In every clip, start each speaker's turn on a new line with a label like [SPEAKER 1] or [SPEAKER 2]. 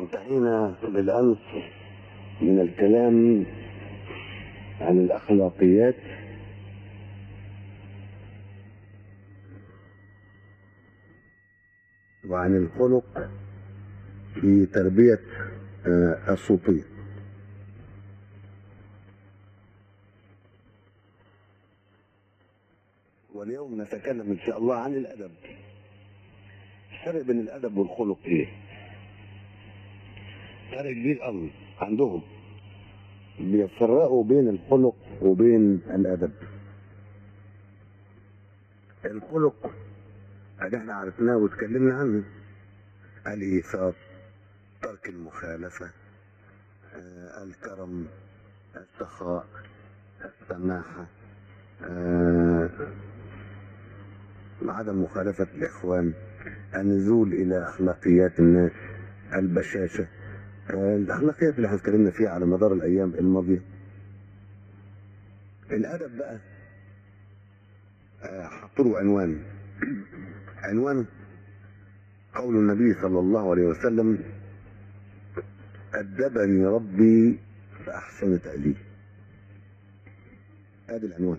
[SPEAKER 1] انتهينا بالأمس من الكلام عن الأخلاقيات وعن الخلق في تربية آه، الصوفية واليوم نتكلم إن شاء الله عن الأدب الفرق بين الأدب والخلق إيه؟ فرق كبير قوي عندهم بيفرقوا بين الخلق وبين الأدب الخلق اللي احنا عرفناه واتكلمنا عنه الإيثار ترك المخالفة آه، الكرم السخاء السماحة آه، عدم مخالفة الإخوان النزول إلى أخلاقيات الناس البشاشة آه، الأخلاقيات اللي احنا اتكلمنا فيها على مدار الأيام الماضية الأدب بقى آه، حطوا له عنوان عنوان قول النبي صلى الله عليه وسلم أدبني ربي فأحسن تأديب هذا العنوان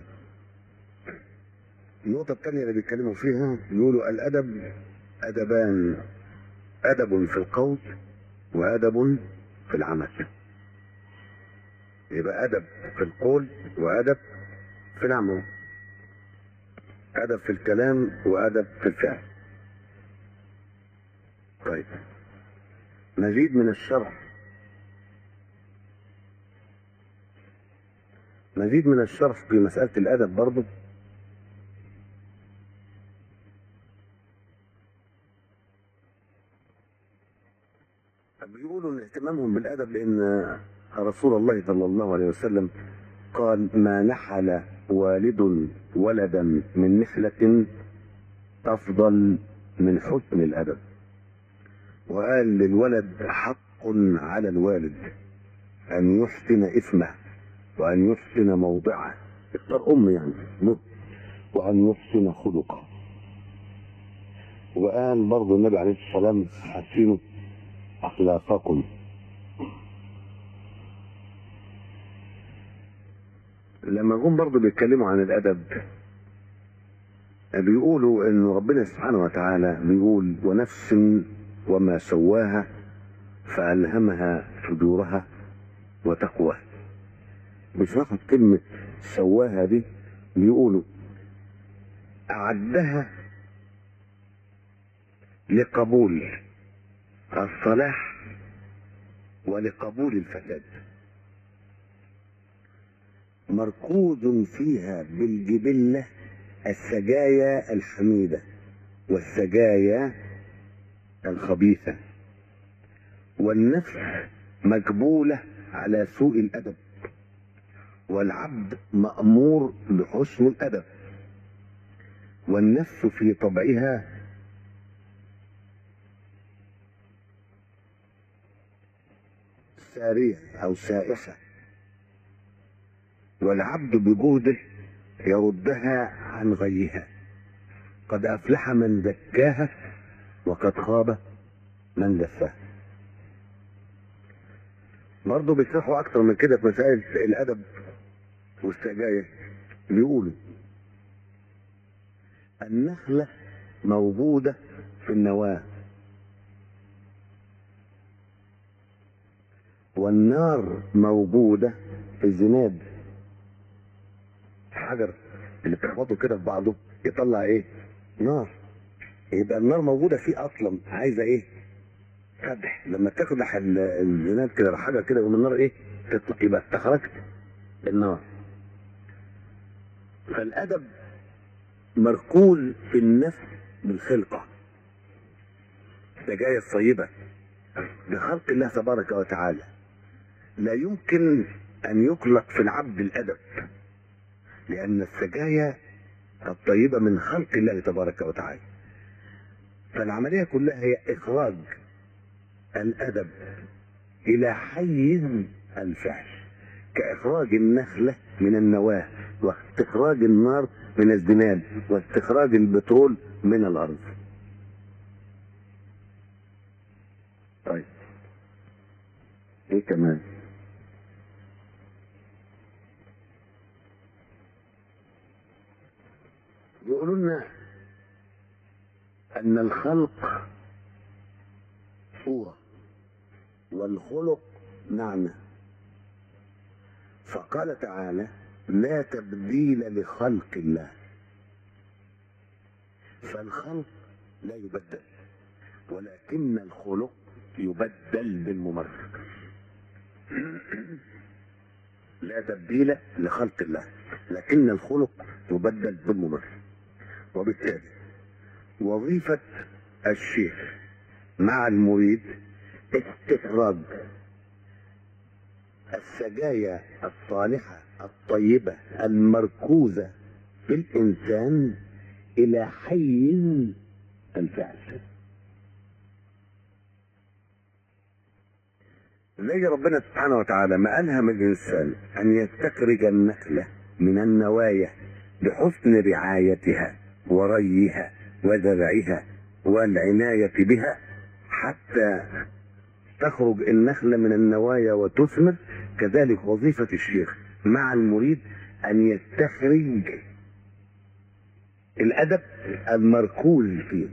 [SPEAKER 1] النقطة الثانية اللي بيتكلموا فيها يقولوا الأدب أدبان أدب في القول وأدب في العمل يبقى أدب في القول وأدب في العمل أدب في الكلام وأدب في الفعل طيب مزيد من الشرح مزيد من الشرح في مسألة الأدب برضه بيقولوا ان اهتمامهم بالادب لان رسول الله صلى الله عليه وسلم قال ما نحل والد ولدا من نحلة أفضل من حسن الأدب وقال للولد حق على الوالد أن يحسن اسمه وأن يحسن موضعه اختار أم يعني وأن يحسن خلقه وقال برضه النبي عليه الصلاة والسلام حسنوا أخلاقكم لما جم برضه بيتكلموا عن الأدب بيقولوا إن ربنا سبحانه وتعالى بيقول ونفس وما سواها فألهمها فجورها وتقواها مش فقط كلمة سواها دي بيقولوا أعدها لقبول الصلاح ولقبول الفساد مركوز فيها بالجبلة السجايا الحميدة والسجايا الخبيثة والنفس مجبولة على سوء الأدب والعبد مأمور بحسن الأدب والنفس في طبعها سارية أو سائسة والعبد بجهده يردها عن غيها قد أفلح من زكاها وقد خاب من دساها برضه بيشرحوا أكتر من كده في مسائل الأدب والسجايا بيقولوا النخلة موجودة في النواة والنار موجودة في الزناد الحجر اللي بتخبطه كده في بعضه يطلع ايه نار يبقى النار موجودة فيه اصلا عايزة ايه قدح لما تقدح ال- الزناد كده الحجر كده يقوم النار ايه تطلع يبقى استخرجت النار فالادب مركوز في النفس بالخلقة السجايا الطيبة بخلق الله تبارك وتعالى لا يمكن أن يخلق في العبد الأدب لأن السجايا الطيبة من خلق الله تبارك وتعالى فالعملية كلها هي إخراج الأدب إلى حيز الفعل كإخراج النخلة من النواة واستخراج النار من الزناد واستخراج البترول من الأرض طيب ايه كمان يقولوا لنا ان الخلق صورة والخلق نعمة فقال تعالى لا تبديل لخلق الله فالخلق لا يبدل ولكن الخلق يبدل بالممرر لا تبديل لخلق الله لكن الخلق يبدل بالممرر وبالتالي وظيفة الشيخ مع المريد استخراج السجايا الصالحة الطيبة المركوزة في الإنسان إلى حيز الفعل زي ربنا سبحانه وتعالى ما ألهم الإنسان أن يستخرج النخلة من النوايا بحسن رعايتها وريها وزرعها والعناية بها حتى تخرج النخلة من النوايا وتثمر كذلك وظيفة الشيخ مع المريد أن يستخرج الأدب المركوز فيه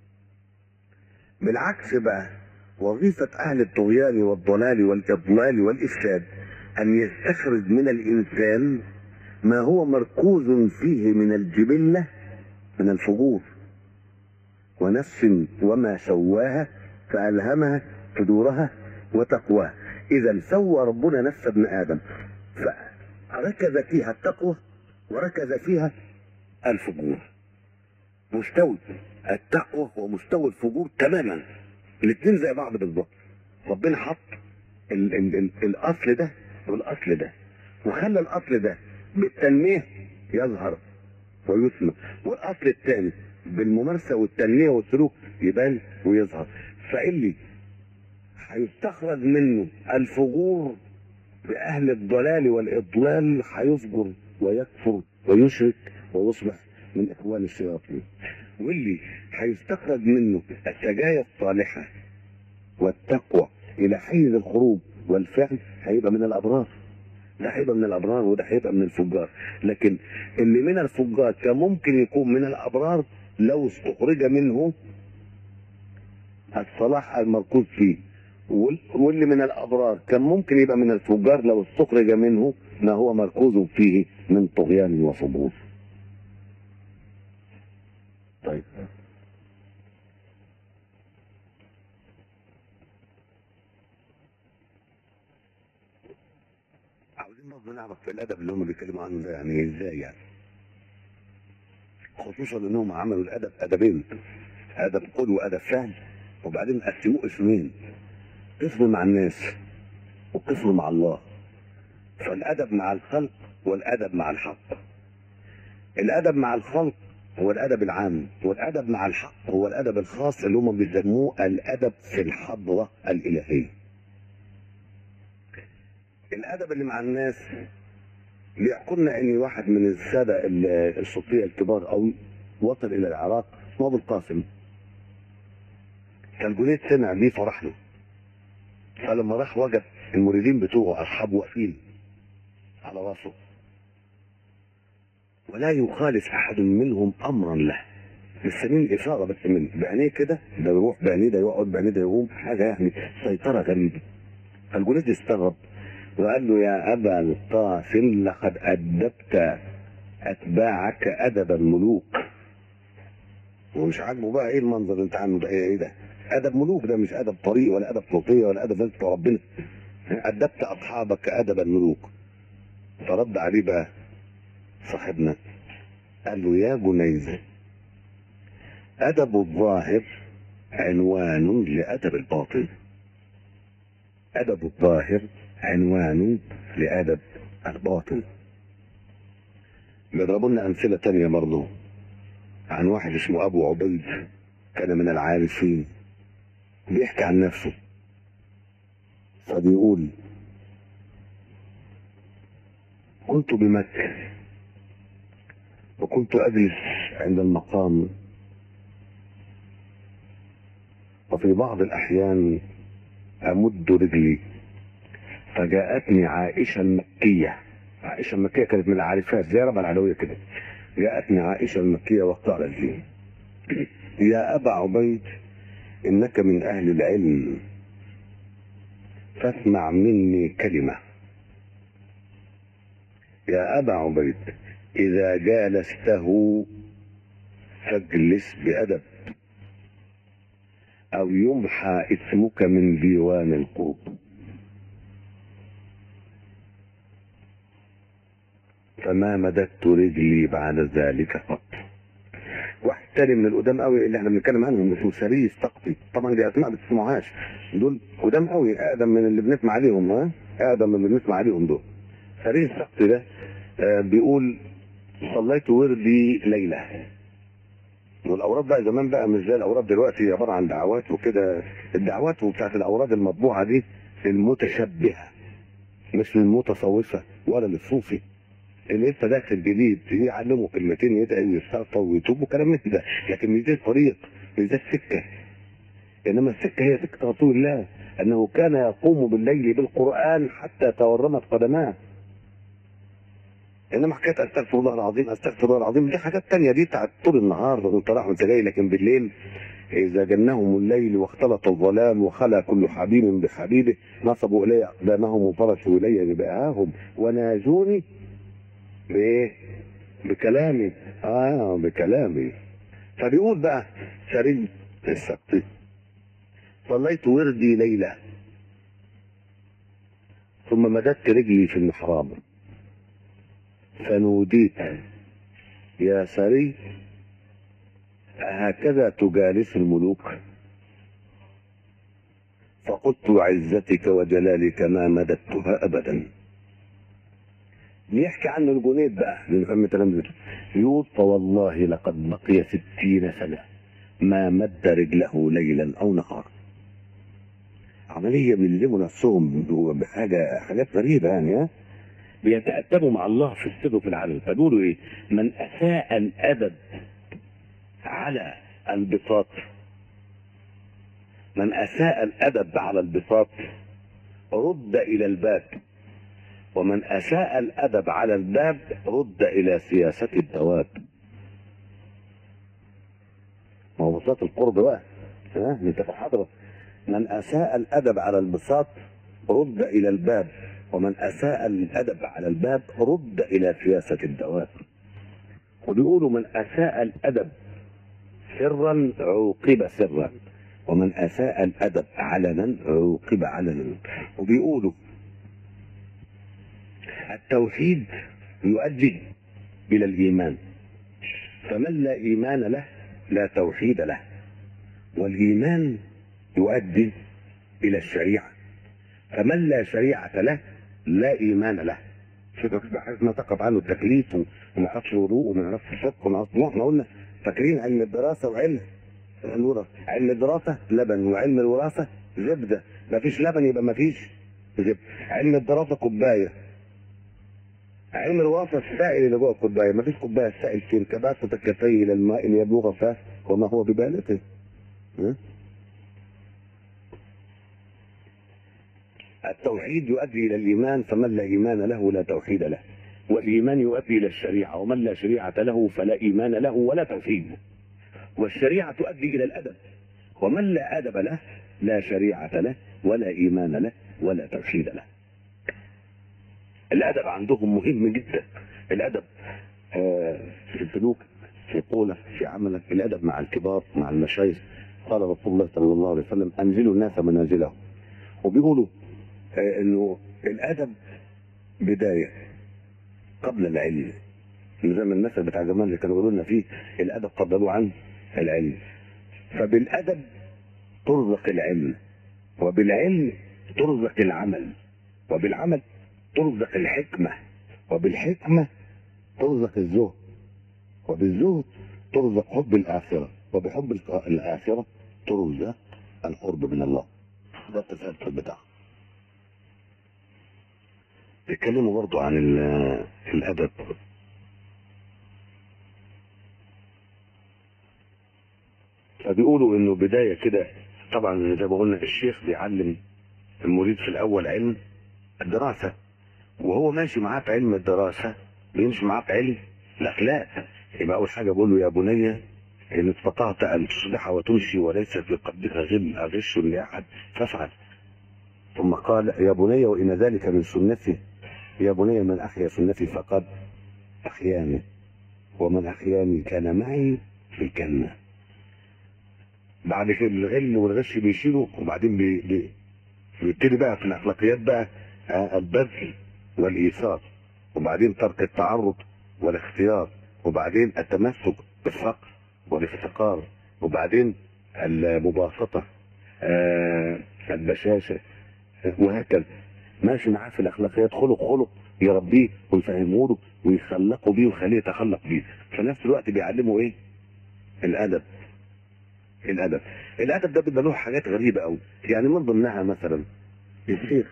[SPEAKER 1] بالعكس بقى وظيفة أهل الطغيان والضلال والإضلال والإفساد أن يستخرج من الإنسان ما هو مركوز فيه من الجبلة من الفجور ونفس وما سواها فألهمها فجورها وتقواها إذا سوى ربنا نفس ابن آدم فركز فيها التقوى وركز فيها الفجور مستوي التقوى ومستوى الفجور تماما الاثنين زي بعض بالظبط ربنا حط ال ال ال الاصل ده والاصل ده وخلى الاصل ده بالتنميه يظهر ويثمر والاصل الثاني بالممارسه والتنميه والسلوك يبان ويظهر فاللي هيستخرج منه الفجور باهل الضلال والاضلال هيفجر ويكفر ويشرك ويصبح من اخوان الشياطين واللي هيستخرج منه السجايا الصالحه والتقوى الى حيز الخروج والفعل هيبقى من الابرار ده هيبقى من الابرار وده هيبقى من الفجار لكن اللي من الفجار كان ممكن يكون من الابرار لو استخرج منه الصلاح المركوز فيه وال- واللي من الابرار كان ممكن يبقى من الفجار لو استخرج منه ما هو مركوز فيه من طغيان وفجور طيب عاوزين برضه نعرف في الادب اللي هم بيتكلموا عنه ده يعني ازاي يعني خصوصا انهم عملوا الادب ادبين ادب قول وادب فعل وبعدين قسموه اسمين قسم مع الناس وقسم مع الله فالادب مع الخلق والادب مع الحق الادب مع الخلق هو الادب العام والادب مع الحق هو الادب الخاص اللي هم بيسموه الادب في الحضره الالهيه الادب اللي مع الناس بيحكولنا ان واحد من الساده ال- الصوفيه الكبار او وصل الى العراق اسمه ابو القاسم كان جنيد سمع بيه فرح له فلما راح وجد المريدين بتوعه اصحابه واقفين على راسه ولا يخالف احد منهم امرا له مستنين اشاره بس منه بعينيه كده ده يروح بعينيه ده يقعد بعينيه ده يقوم حاجه يعني سيطره غريبه فالجنيد استغرب وقال له يا ابا القاسم لقد ادبت اتباعك ادب الملوك ومش عاجبه بقى ايه المنظر اللي انت عامله ده ايه إيه ده ادب ملوك ده مش ادب طريق ولا ادب صوفيه ولا ادب ناس بتوع ربنا ادبت اصحابك ادب الملوك فرد عليه بقى صاحبنا قال له يا جنيز ادب الظاهر عنوان لادب الباطن ادب الظاهر عنوان لادب الباطن بيضربوا لنا امثله تانية برضه عن واحد اسمه ابو عبيد كان من العارفين بيحكي عن نفسه فبيقول كنت بمكة وكنت أجلس عند المقام وفي بعض الأحيان أمد رجلي فجاءتني عائشة المكية عائشة المكية كانت من العارفات زي ربع العلوية كده جاءتني عائشة المكية وقالت لي يا أبا عبيد إنك من أهل العلم فاسمع مني كلمة يا أبا عبيد إذا جالسته فاجلس بأدب أو يمحى اسمك من ديوان القرب فما مددت رجلي بعد ذلك قط واحد تاني من القدام قوي اللي احنا بنتكلم عنهم اسمه سريس تقطي طبعا دي اسماء ما بتسمعوهاش دول قدام قوي اقدم من اللي بنسمع عليهم ها اقدم من اللي بنسمع عليهم دول سريس تقطي ده آه بيقول صليت وردي ليله والاوراد بقى زمان بقى مش زي الاوراد دلوقتي عباره عن دعوات وكده الدعوات وبتاعت الاوراد المطبوعه دي للمتشبهه مش للمتصوفه ولا للصوفي اللي انت داخل جديد يعلمه كلمتين يدعي ويستغفر ويتوب وكلام من ده لكن مش ده الطريق مش ده السكه انما السكه هي سكه رسول الله انه كان يقوم بالليل بالقران حتى تورمت قدماه انما حكايه استغفر الله العظيم استغفر الله العظيم دي حاجات تانية دي بتاعت طول النهار وانت رايح وانت جاي لكن بالليل اذا جنهم الليل واختلط الظلام وخلى كل حبيب بحبيبه نصبوا الي اقدامهم وفرشوا الي جباههم وناجوني بايه؟ بكلامي اه بكلامي فبيقول بقى سري السقطي صليت وردي ليله ثم مددت رجلي في المحراب فنوديت يا سري هكذا تجالس الملوك فقلت عزتك وجلالك ما مددتها ابدا بيحكي عنه الجنيد بقى لنفهم تلامذته يقول فوالله لقد بقي ستين سنة ما مد رجله ليلا أو نهارا عملية بيلزموا نفسهم بحاجة حاجات غريبة يعني ها بيتأدبوا مع الله في السر وفي العلن فبيقولوا ايه من أساء الأدب على البساط من أساء الأدب على البساط رد إلى الباب ومن أساء الأدب على الباب رد إلى سياسة الدواب ما هو بساط القرب بقى ها انت في حضرة من أساء الأدب على البساط رد إلى الباب ومن أساء الأدب على الباب رد إلى سياسة الدواب وبيقولوا من أساء الأدب سرا عوقب سرا ومن أساء الأدب علنا عوقب علنا وبيقولوا التوحيد يؤدي إلى الإيمان فمن لا إيمان له لا توحيد له والإيمان يؤدي إلى الشريعة فمن لا شريعة له لا إيمان له شوف بحيث ما تقف عنه التكليف وما يعرفش وضوء وما يعرفش فقه وما يعرفش احنا قلنا فاكرين علم الدراسة وعلم الوراثة علم الدراسة لبن وعلم الوراثة زبدة ما فيش لبن يبقى ما فيش زبدة علم الدراسة كوباية علم الوراثة السائل اللي جوه الكوباية ما فيش كوباية السائل فين كبات تكفي إلى الماء ليبلغ فاه وما هو ببالغه ها؟ التوحيد يؤدي الى الايمان فمن لا ايمان له لا توحيد له والايمان يؤدي الى الشريعه ومن لا شريعه له فلا ايمان له ولا توحيد والشريعه تؤدي الى الادب ومن لا ادب له لا شريعه له ولا ايمان له ولا توحيد له الادب عندهم مهم جدا الادب آه، في السلوك في قولك في عملك الادب مع الكبار مع المشايخ قال رسول الله صلى الله عليه وسلم انزلوا الناس منازلهم وبيقولوا آه، انه الادب بدايه قبل العلم زي ما المثل بتاع زمان اللي كانوا يقولوا لنا فيه الادب قبله عن العلم فبالادب ترزق العلم وبالعلم ترزق العمل وبالعمل ترزق الحكمه وبالحكمه ترزق الزهد وبالزهد ترزق حب الاخره وبحب الك- الاخره ترزق القرب من الله ده التسلسل بتاعه بيتكلموا برضو عن ال- الادب فبيقولوا انه بدايه كده طبعا زي ما قلنا الشيخ بيعلم المريد في الاول علم الدراسة وهو ماشي معاه في علم الدراسة بيمشي معاه في علم الأخلاق يبقى أول حاجة بقول له يا بني إن استطعت أن تصلح وتمشي وليس في قلبك غل غش لأحد فافعل ثم قال يا بني وإن ذلك من سنتي يا بني من أحيا سنتي فقد أحياني ومن أحياني كان معي في الجنة بعد كده الغل والغش بيشيلوا وبعدين بي بي بيبتدي بقى في الأخلاقيات بقى آه، البذل والإيثار وبعدين ترك التعرض والاختيار وبعدين التمسك بالفقر والافتقار وبعدين المباسطة آه، البشاشة وهكذا ماشي معاه في الاخلاقيات خلق خلق يربيه ويفهمه له ويخلقه بيه ويخليه يتخلق بيه في نفس الوقت بيعلمه ايه الادب الادب الادب ده بيبقى له حاجات غريبه قوي يعني من ضمنها مثلا الشيخ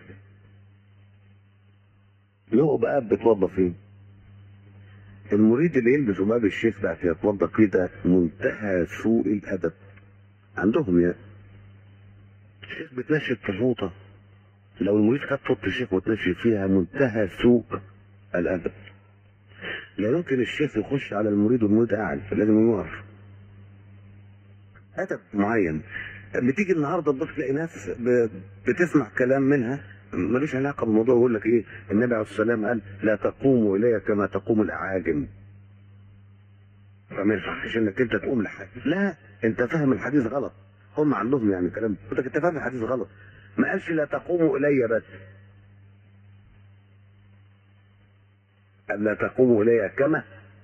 [SPEAKER 1] له بقى بيتوضى فين المريد اللي يلبس باب الشيخ بقى يتوضى فيه ده منتهى سوء الادب عندهم يعني الشيخ بيتنشف في الفوطه لو المريد خد فوطه الشيخ وتنشف فيها منتهى سوء الادب لا يمكن الشيخ يخش على المريد والمريد قاعد لازم يقف ادب معين بتيجي النهارده تبص تلاقي ناس ب- بتسمع كلام منها ملوش علاقه بالموضوع يقول لك ايه النبي عليه الصلاه والسلام قال لا تقوموا الي كما تقوم الاعاجم فما ينفعش انك انت تقوم لحاجه لا انت فاهم الحديث غلط هم عندهم يعني كلام قلت لك انت فاهم الحديث غلط ما قالش لا تقوموا الي بس قال لا تقوموا الي كما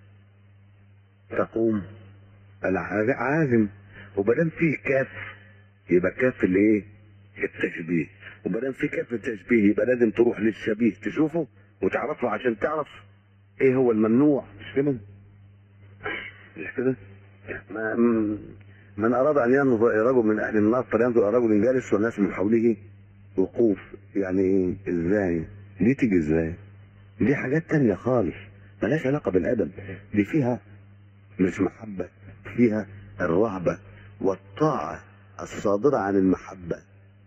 [SPEAKER 1] تقوم العازم وبدام فيه كاف يبقى كاف الايه؟ التشبيه وبدام في كاف التشبيه يبقى لازم تروح للشبيه تشوفه وتعرفه عشان تعرف ايه هو الممنوع مش كده؟ مش كده؟ ما م- من اراد ان ينظر الى رجل من اهل النار فلينظر الى رجل جالس والناس من حوله وقوف يعني ايه؟ ازاي؟ دي تيجي ازاي؟ دي حاجات تانية خالص ملهاش علاقة بالأدب دي فيها مش محبة فيها الرهبة والطاعة الصادرة عن المحبة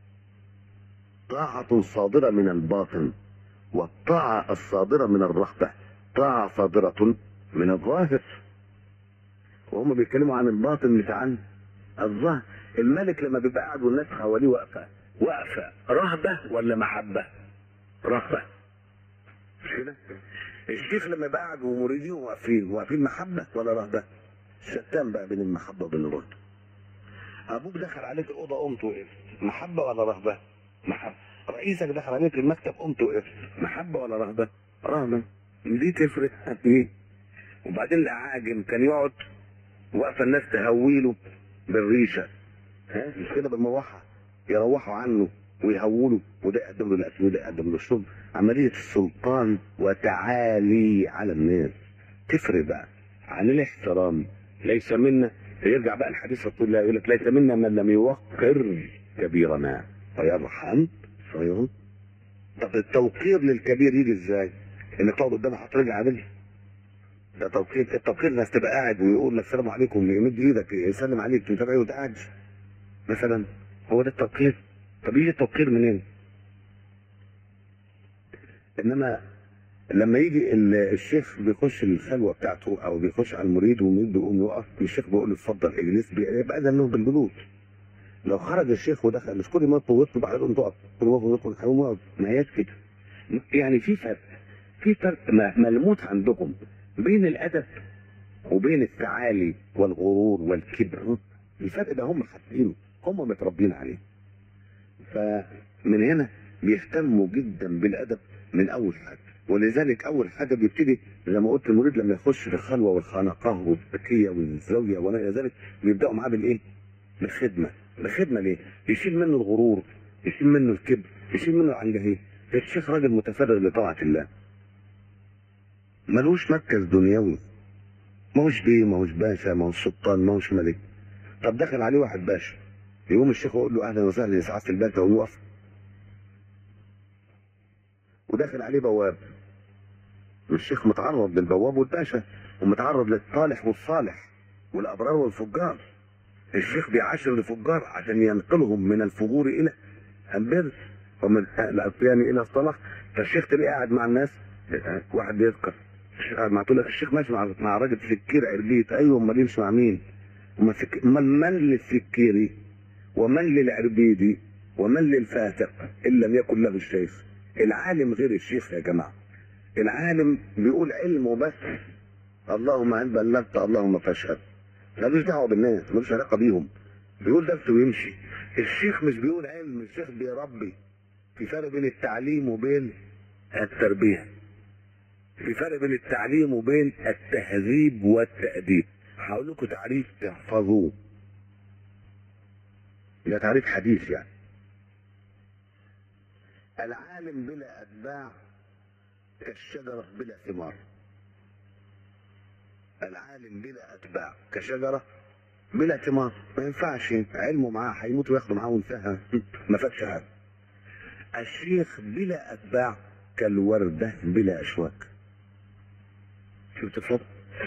[SPEAKER 1] طاعة صادرة من الباطن والطاعة الصادرة من الرهبة طاعة صادرة من الظاهر وهم بيتكلموا عن الباطن مش عن الظاهر الملك لما بيبقى قاعد والناس حواليه واقفة واقفة رهبة ولا محبة؟ رهبة مش كده؟ الشيخ لما يبقى قاعد ومريدين واقفين واقفين محبة ولا رهبة؟ شتان بقى بين المحبة وبين الرهبة ابوك دخل عليك الاوضه قمت وقفت محبه ولا رهبه؟ محبه رئيسك دخل عليك المكتب قمت وقفت محبه ولا رهبه؟ رهبه دي تفرق ايه؟ وبعدين الاعاجم كان يقعد واقفه الناس تهويله بالريشه ها مش كده بالمروحه يروحوا عنه ويهولوا وده يقدم له الاكل وده يقدم له الشرب عمليه السلطان وتعالي على الناس تفرق بقى عن الاحترام ليس منا فيرجع بقى الحديث رسول الله يقول لك ليس منا من لم يوقر كبيرنا فيرحم صغيرا طب التوقير للكبير يجي ازاي؟ انك تقعد قدامه حاطط رجل عادل ده توقير التوقير الناس تبقى قاعد ويقول لك السلام عليكم يمد ايدك يسلم عليك انت قاعد قاعد مثلا هو ده التوقير طب يجي التوقير منين؟ انما لما يجي ال- الشيخ بيخش الخلوه بتاعته او بيخش على المريد والمريد بيقوم يقف الشيخ بيقول له اتفضل اجلس بيبقى اذن له بالجلوس لو خرج الشيخ ودخل مش كل ما طولت بعد يقوم تقف كل ما يدخل هيقوم يقعد ما يكفي يعني في فرق في فرق م- ملموس عندكم بين الادب وبين التعالي والغرور والكبر الفرق ده هم حاسينه هم متربيين عليه فمن هنا بيهتموا جدا بالادب من اول حاجه ولذلك اول حاجه بيبتدي زي ما قلت المريد لما يخش في الخلوه والخانقاه والتكيه والزاويه وما الى ذلك بيبداوا معاه بالايه؟ بالخدمه بالخدمه ليه؟ يشيل منه الغرور يشيل منه الكبر يشيل منه العنجهيه الشيخ راجل متفرغ لطاعه الله ملوش مركز دنيوي ما هوش بيه ما هوش باشا ما هوش سلطان ما هوش ملك طب دخل عليه واحد باشا يقوم الشيخ يقول له اهلا وسهلا يا سعاده الباشا ويقف وداخل عليه بواب الشيخ متعرض للبواب والباشا ومتعرض للصالح والصالح والابرار والفجار الشيخ بيعاشر الفجار عشان ينقلهم من الفجور الى البر ومن الأطيان إلى الصلاح فالشيخ تلاقيه قاعد مع الناس واحد بيذكر الشيخ قاعد مع تقول لك الشيخ ماشي مع مع راجل سكير عربيت أيوه أمال يمشي مع مين؟ أمال سك- أمال من للسكيري ومن للعربيدي ومن للفاسق إن لم يكن له الشيخ العالم غير الشيخ يا جماعة العالم بيقول علمه بس اللهم ان بلغت اللهم فاشهد ملوش دعوه بالناس ملوش علاقه بيهم بيقول درس ويمشي الشيخ مش بيقول علم الشيخ بيربي في فرق بين التعليم وبين التربيه في فرق بين التعليم وبين التهذيب والتأديب هقول لكم تعريف تحفظوه ده تعريف حديث يعني العالم بلا أتباع كالشجرة بلا ثمار العالم بلا أتباع كشجرة بلا ثمار ما ينفعش علمه معاه هيموت وياخده معاه وانتهى ما فاتش حاجة الشيخ بلا أتباع كالوردة بلا أشواك شفت الفرق؟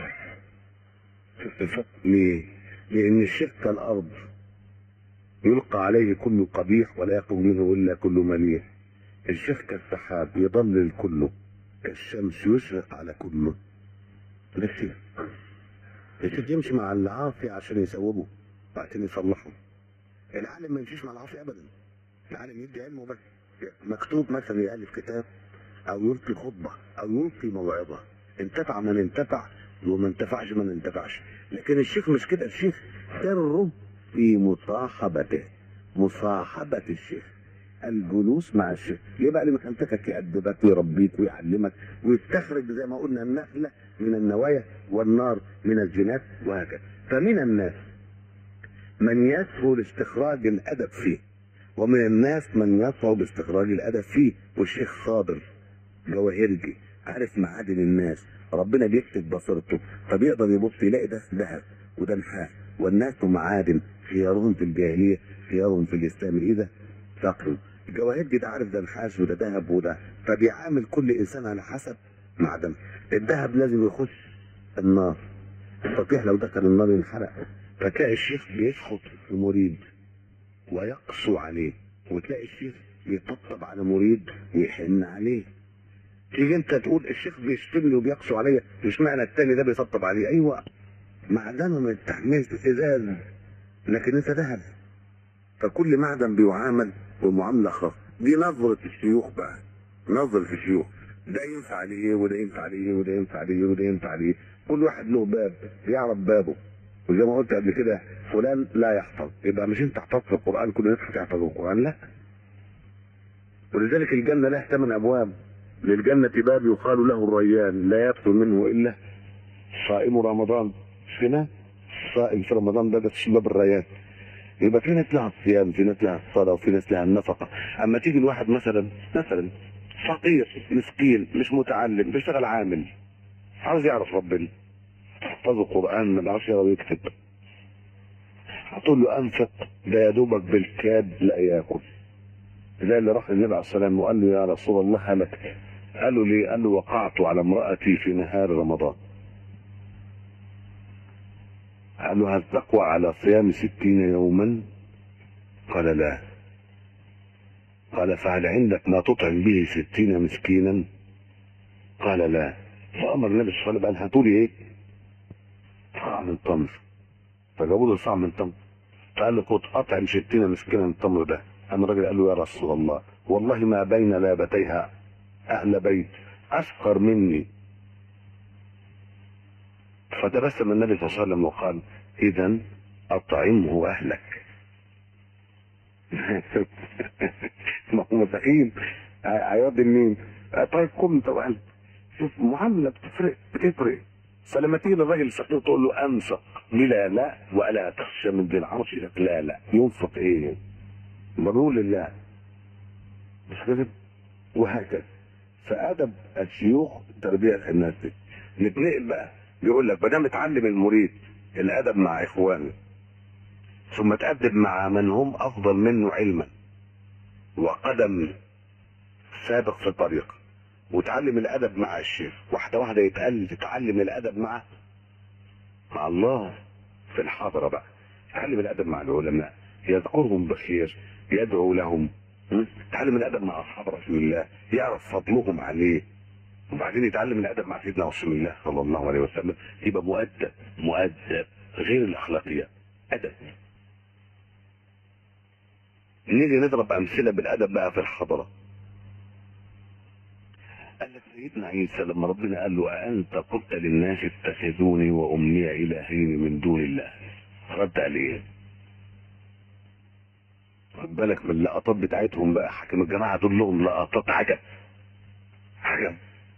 [SPEAKER 1] شفت الفرق؟ ليه؟ لأن الشيخ كالأرض يلقى عليه كل قبيح ولا يخرج منه إلا كل مليح الشيخ كالسحاب يضلل كله كالشمس يشرق على كله لكن الشيخ يمشي مع العاصي عشان يسوبه عشان يصلحه العالم ما يمشيش مع العاصي ابدا العالم يدي علمه بس مكتوب مثلا يالف كتاب او يلقي خطبه او يلقي موعظه انتفع من انتفع وما انتفعش من انتفعش لكن الشيخ مش كده الشيخ سره في مصاحبته مصاحبه الشيخ الجلوس مع الشيخ ليه بقى اللي مخلتك يأدبك ويربيك ويعلمك ويستخرج زي ما قلنا النخلة من النوايا والنار من الجنات وهكذا فمن الناس من يسهل استخراج الأدب فيه ومن الناس من يصعب استخراج الأدب فيه والشيخ صابر جواهرجي عارف معادن الناس ربنا بيكتب بصيرته فبيقدر يبص يلاقي ده ذهب وده نحاس والناس معادن خيارهم في الجاهلية خيارهم في الإسلام إيه ده؟ فقر الجواهرجي ده عارف ده نحاس وده ذهب وده فبيعامل كل إنسان على حسب معدنه الذهب لازم يخش النار الصفيح لو دخل النار ينحرق فتلاقي الشيخ بيسخط في مريد ويقسو عليه وتلاقي الشيخ يطبطب على مريد ويحن عليه تيجي انت تقول الشيخ بيشتمني وبيقسو عليا مش معنى التاني ده بيطبطب عليه ايوه معدنه ما يستحملش ازاز لكن انت ذهب فكل معدن بيعامل بمعامله خاصه دي نظره الشيوخ بقى نظره الشيوخ ده ينفع عليه وده ينفع عليه وده ينفع عليه وده ينفع عليه كل واحد له باب يعرف بابه وزي ما قلت قبل كده فلان لا يحفظ يبقى مش انت حفظت القران كل الناس هتحفظ القران لا ولذلك الجنه لها ثمان ابواب للجنه باب يقال له الريان لا يدخل منه الا صائم رمضان مش كده؟ صائم في رمضان ده بس باب الريان يبقى في ناس لها الصيام في ناس لها الصلاه وفي ناس لها النفقه اما تيجي الواحد مثلا مثلا فقير مسكين مش متعلم بيشتغل عامل عاوز يعرف ربنا حفظه القران ما بيعرفش يقرا ويكتب هتقول له انفق ده يا دوبك بالكاد لا ياكل زي اللي راح للنبي عليه السلام وقال له يا رسول الله هلك قال له ليه؟ قال له وقعت على امرأتي في نهار رمضان قال له هل تقوى على صيام ستين يوما قال لا قال فهل عندك ما تطعم به ستين مسكينا قال لا فأمر النبي صلى الله عليه وسلم قال هاتوا لي ايه صاع من تمر فجابوا له صاع من تمر فقال له خد اطعم ستين مسكينا من التمر ده قام الراجل قال له يا رسول الله والله ما بين لابتيها اهل بيت افقر مني فتبسم النبي صلى الله عليه وسلم وقال اذا اطعمه اهلك ما هو مساكين هيودي مين؟ طيب قم طبعا شوف معامله بتفرق بتفرق فلما تيجي للراجل الفقير تقول له انفق بلا لا ولا تخشى من ذي العرش لك لا لا ينفق ايه؟ بقول لله مش كده؟ وهكذا فادب الشيوخ تربيه الناس دي نتنقل بقى بيقول لك ما دام اتعلم المريد الادب مع اخوانه ثم تأدب مع من هم افضل منه علما وقدم سابق في الطريق وتعلم الادب مع الشيخ واحده واحده يتقل تتعلم الادب مع مع الله في الحاضره بقى تعلم الادب مع العلماء يذكرهم بخير يدعو لهم م? يتعلم الادب مع اصحاب رسول الله يعرف فضلهم عليه وبعدين يتعلم الادب مع سيدنا رسول الله صلى الله عليه وسلم يبقى مؤدب مؤدب غير الاخلاقيات ادب نيجي نضرب امثله بالادب بقى في الحضره قال لك سيدنا عيسى لما ربنا قال له أأنت قلت للناس اتخذوني وأمي إلهين من دون الله رد عليه خد بالك من اللقطات بتاعتهم بقى حكم الجماعة دول لهم لقطات عجب عجب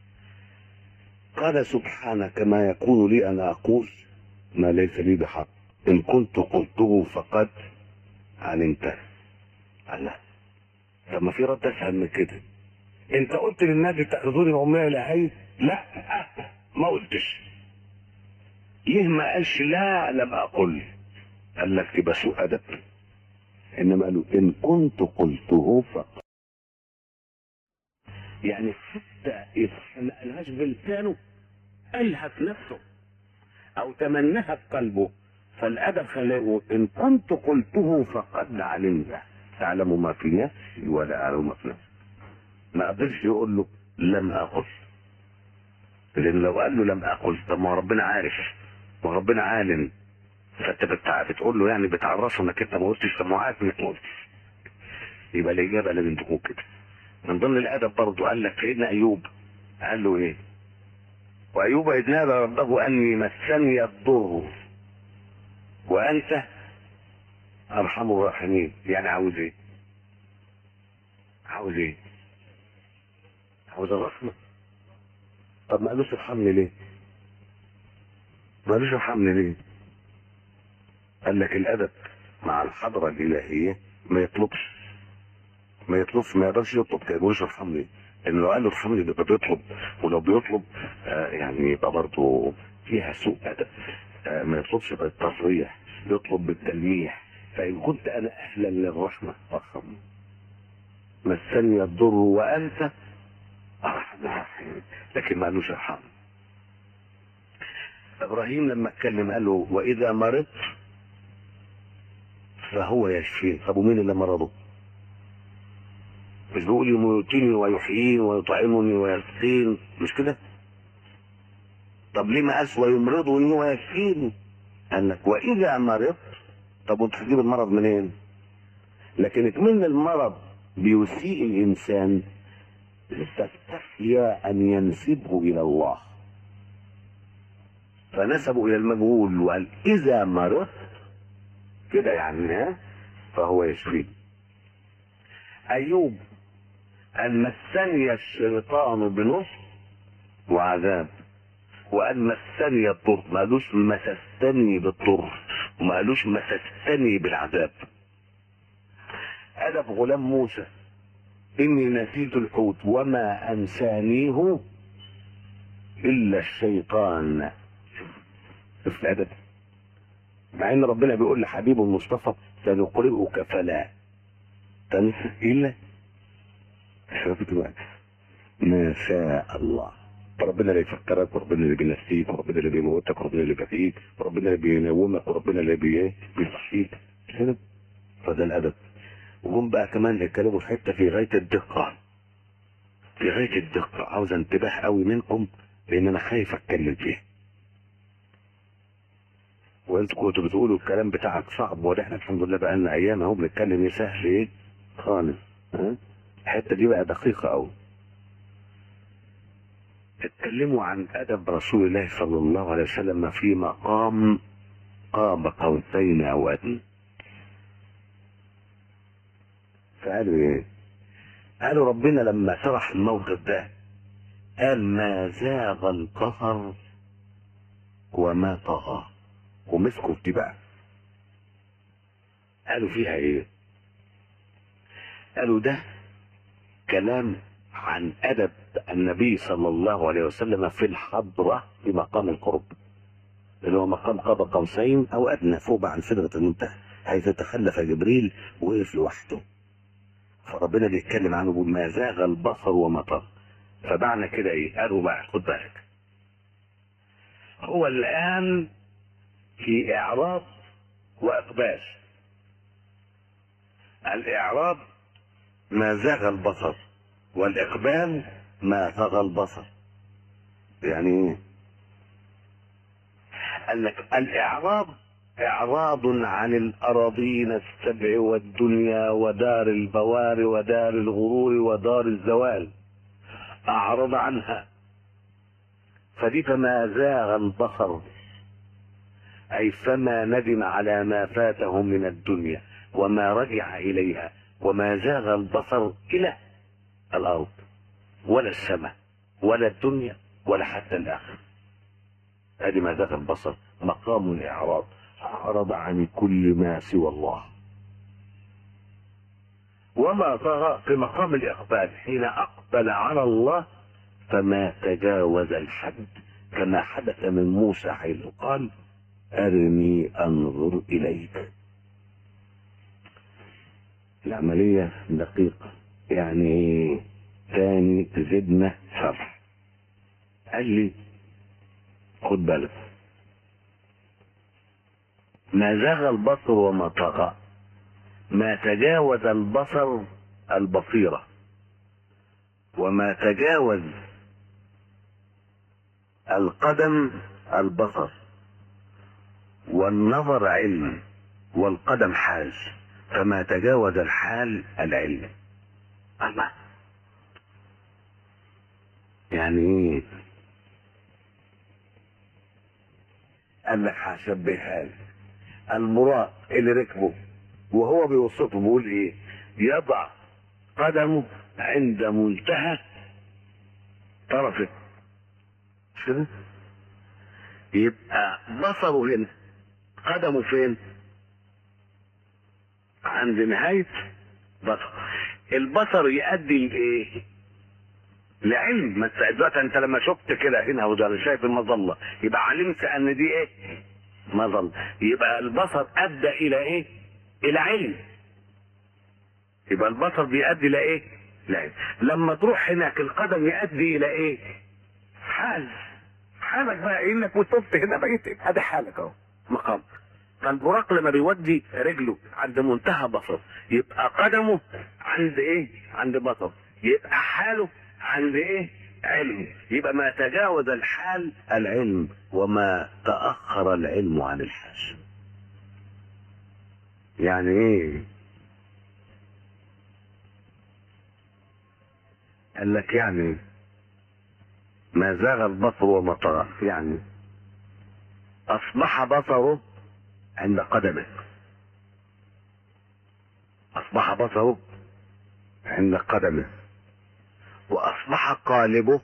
[SPEAKER 1] قال سبحانك ما يكون لي أن أقول ما ليس لي بحق إن كنت قلته فقد علمته الله طب ما في رد أسهل من كده انت قلت للناس اتخذوني وامي الهين لا ما قلتش ليه ما قالش لا لم اقل قال لك تبقى سوء ادب انما قالوا ان كنت قلته فقط يعني حتى اذا ما قالهاش بلسانه قالها في نفسه او تمناها في قلبه فالادب خلاه ان كنت قلته فقد علمته تعلم ما في نفسي ولا اعلم ما في نفسي ما قدرش يقول له لم اقل لان لو قال له لم اقل طب ما هو ربنا عارف وربنا عالم فانت بتع... بتقول له يعني بتعرفه انك انت ما قلتش طب ما هو عارف انك ما قلتش يبقى الاجابه لازم تكون كده من ضمن الادب برضه قال لك سيدنا ايوب قال له ايه وايوب اذ نادى ربه اني مسني الضر وانت ارحم الراحمين يعني عاوز ايه عاوز ايه عاوز الرحمة طب ما قالوش ارحمني ليه ما قالوش ارحمني ليه قال لك الادب مع الحضرة الالهية ما يطلبش ما يطلبش ما يقدرش يطلب كده يقولش ارحمني لان لو قال له ارحمني يبقى بيطلب ولو بيطلب آه يعني يبقى برضه فيها سوء ادب آه ما يطلبش بالتصريح يطلب بالتلميح فان كنت انا اهلا للرحمه فارحمني مسني الضر وانت ارحم الراحمين لكن ما قالوش ارحمني ابراهيم لما اتكلم قال له واذا مرضت فهو يشفين طب ومين اللي مرضه مش بيقول يموتني ويحييني ويطعمني ويسقين مش كده طب ليه ما قالش ويمرضني ويشفيني قال لك واذا مرضت طب وانت هتجيب المرض منين لكن من المرض بيسيء الانسان تستحيا ان ينسبه الى الله فنسبوا الى المجهول وقال اذا مرضت كده يعني ها فهو يشفيه ايوب ان مسني الشيطان بنصر وعذاب وان مسني الضر ما قالوش مسستني بالضر وما قالوش مسستني بالعذاب ادب غلام موسى اني نسيت الحوت وما انسانيه الا الشيطان شوف الادب مع ان ربنا بيقول لحبيبه المصطفى سنقرئك فلا تنسى الا شوفت بقى ما شاء الله ربنا اللي يفكرك وربنا اللي بينسيك وربنا اللي بيموتك وربنا اللي بيحييك وربنا اللي بينومك وربنا اللي بي- بيصحيك كده فده الادب وجم بقى كمان يتكلموا في حته في غايه الدقه في غايه الدقه عاوز انتباه قوي منكم لان انا خايف اتكلم فيها وانتوا كنتوا بتقولوا الكلام بتاعك صعب وده احنا الحمد لله بقى لنا ايام اهو بنتكلم ايه سهل ايه خالص ها الحته دي بقى دقيقه قوي اتكلموا عن ادب رسول الله صلى الله عليه وسلم في مقام قاب قوسين او ادنى فقالوا ايه قالوا ربنا لما شرح الموقف ده قال ما زاغ القهر وما طغى ومسكوا في دي بقى قالوا فيها ايه قالوا ده كلام عن ادب النبي صلى الله عليه وسلم في الحضره في مقام القرب اللي هو مقام قاب قوسين او ادنى فوق عن سدره المنتهى حيث تخلف جبريل وقف لوحده فربنا بيتكلم عنه بيقول ما زاغ البصر وما طغى فمعنى كده ايه قالوا بقى خد بالك هو الان في اعراض واقبال الاعراض ما زاغ البصر والإقبال ما طغى البصر يعني ايه قال لك الإعراض إعراض عن الأراضين السبع والدنيا ودار البوار ودار الغرور ودار الزوال أعرض عنها فدي فما زاغ البصر أي فما ندم على ما فاته من الدنيا وما رجع إليها وما زاغ البصر إلى الأرض ولا السماء ولا الدنيا ولا حتى الآخرة هذه ما زاغ البصر مقام الإعراض أعرض عن كل ما سوى الله وما طغى في مقام الإقبال حين أقبل على الله فما تجاوز الحد كما حدث من موسى حيث قال أرني أنظر إليك العملية دقيقة يعني تاني تزيدنا شرح قال لي خد بالك ما زاغ البصر وما طغى ما تجاوز البصر البصيرة وما تجاوز القدم البصر والنظر علم والقدم حال فما تجاوز الحال العلم الله يعني ايه قال لك هشبهها لك المراء اللي ركبه وهو بيوصفه بيقول ايه يضع قدمه عند منتهى طرفه مش كده يبقى بصره هنا قدمه فين عند نهاية بصر البصر يؤدي لايه لعلم ما انت دلوقتي انت لما شفت كده هنا وده شايف المظله يبقى علمت ان دي ايه مظله يبقى البصر ادى الى ايه الى علم يبقى البصر بيؤدي الى ايه لعلم لما تروح هناك القدم يؤدي الى ايه حال حالك بقى انك وصلت هنا بقيت ادي حالك اهو مقام فالبراق لما بيودي رجله عند منتهى بصر يبقى قدمه عند ايه عند بصر يبقى حاله عند ايه علم يبقى ما تجاوز الحال العلم وما تأخر العلم عن الحال يعني ايه قال لك يعني ما زاغ البصر وما طغى يعني اصبح بصره عند قدمه اصبح بصره عند قدمه واصبح قالبه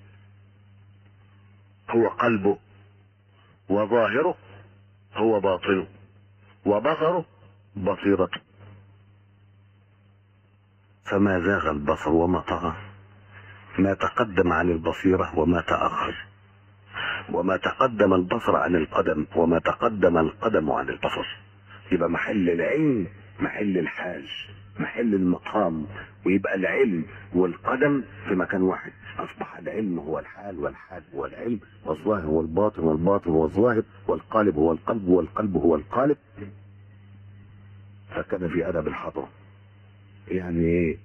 [SPEAKER 1] هو قلبه وظاهره هو باطنه وبصره بصيرته فما زاغ البصر وما طغى ما تقدم عن البصيرة وما تأخر وما تقدم البصر عن القدم وما تقدم القدم عن البصر يبقى محل العلم محل الحال محل المقام ويبقى العلم والقدم في مكان واحد اصبح العلم هو الحال والحال هو العلم والظاهر هو الباطن والباطن هو الظاهر والقالب هو القلب والقلب هو القالب فكان في ادب الحضره يعني ايه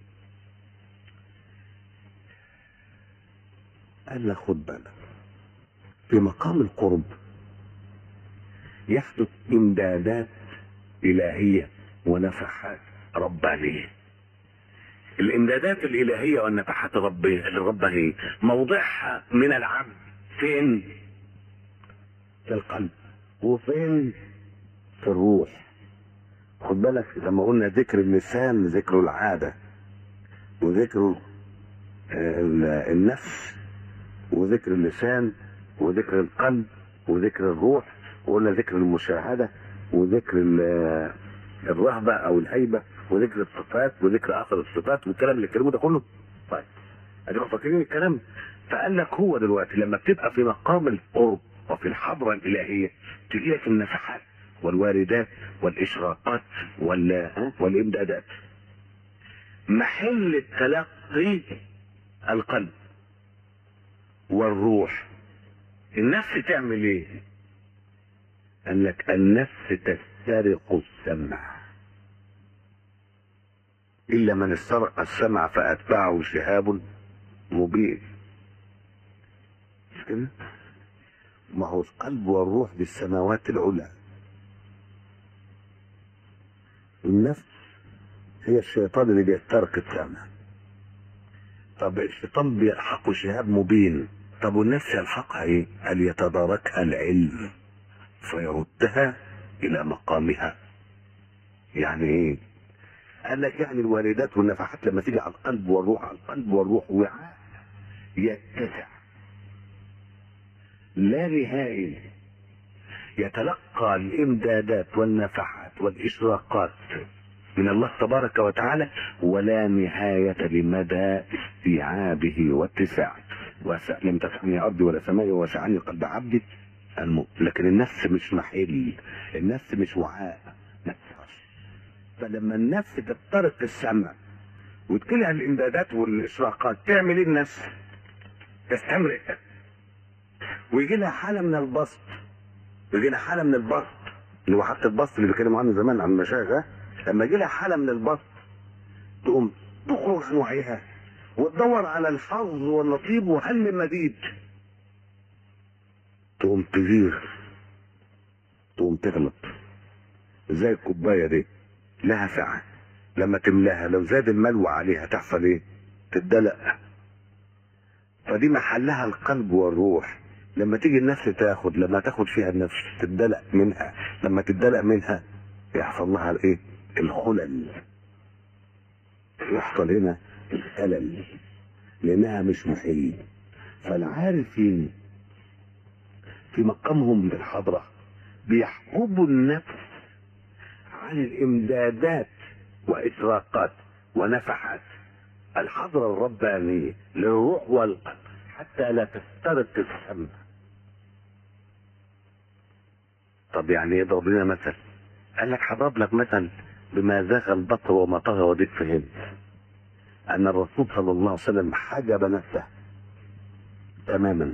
[SPEAKER 1] قال لك خد بالك في مقام القرب يحدث امدادات الهيه ونفحات ربانيه الامدادات الالهيه والنفحات الربانيه الربانيه موضعها من العبد فين في القلب وفين في الروح خد بالك لما قلنا ذكر اللسان ذكر العاده وذكر النفس وذكر اللسان وذكر القلب وذكر الروح وقلنا ذكر المشاهده وذكر الرهبه او الهيبه وذكر الصفات وذكر اثر الصفات والكلام اللي اتكلموا ده كله طيب اديكم فاكرين الكلام فقال لك هو دلوقتي لما بتبقى في مقام القرب وفي الحضره الالهيه تجي لك النفحات والواردات والاشراقات وال والامدادات محل التلقي القلب والروح النفس تعمل ايه قال لك النفس تسترق السمع إلا من استرق السمع فأتبعه شهاب مبين مش كده؟ ما هو القلب والروح بالسماوات العلى النفس هي الشيطان اللي بيخترق السمع طب الشيطان بيلحقه شهاب مبين طب والنفس يلحقها ايه؟ قال يتداركها العلم فيردها الى مقامها يعني ايه؟ قال لك يعني الواردات والنفحات لما تيجي على القلب والروح على القلب والروح وعاء يتسع لا نهائي يتلقى الامدادات والنفحات والاشراقات من الله تبارك وتعالى ولا نهاية لمدى استيعابه واتساعه وسع لم تسعني أرضي ولا سمائي وسعني قلب عبدي المؤمن لكن النفس مش محل النفس مش وعاء ما ينفعش. فلما النفس تخترق السمع وتكلها الامدادات والاشراقات تعمل ايه النفس؟ تستمرئ ويجي لها حاله من البسط ويجي لها حاله من البسط اللي هو حتى البسط اللي بيتكلموا عنه زمان عن المشايخ ها؟ لما يجي لها حاله من البسط تقوم تخرج عن وعيها وتدور على الحظ والنصيب وهل من مزيد تقوم تغير تقوم تغلط زي الكوبايه دي لها سعه لما تملاها لو زاد الملوى عليها تحصل ايه؟ تدلق فدي محلها القلب والروح لما تيجي النفس تاخد لما تاخد فيها النفس تدلق منها لما تدلق منها يحصل لها الايه؟ الخلل يحصل هنا الخلل لانها مش محل فالعارفين في مقامهم بالحضرة بيحبوا النفس عن الامدادات واشراقات ونفحات الحضرة الربانية للروح والقلب حتى لا تفترق السمع طب يعني يضرب لنا مثل قال لك هضرب لك مثل بما زاغ البصر وما طغى وديك فهم ان الرسول صلى الله عليه وسلم حجب نفسه تماما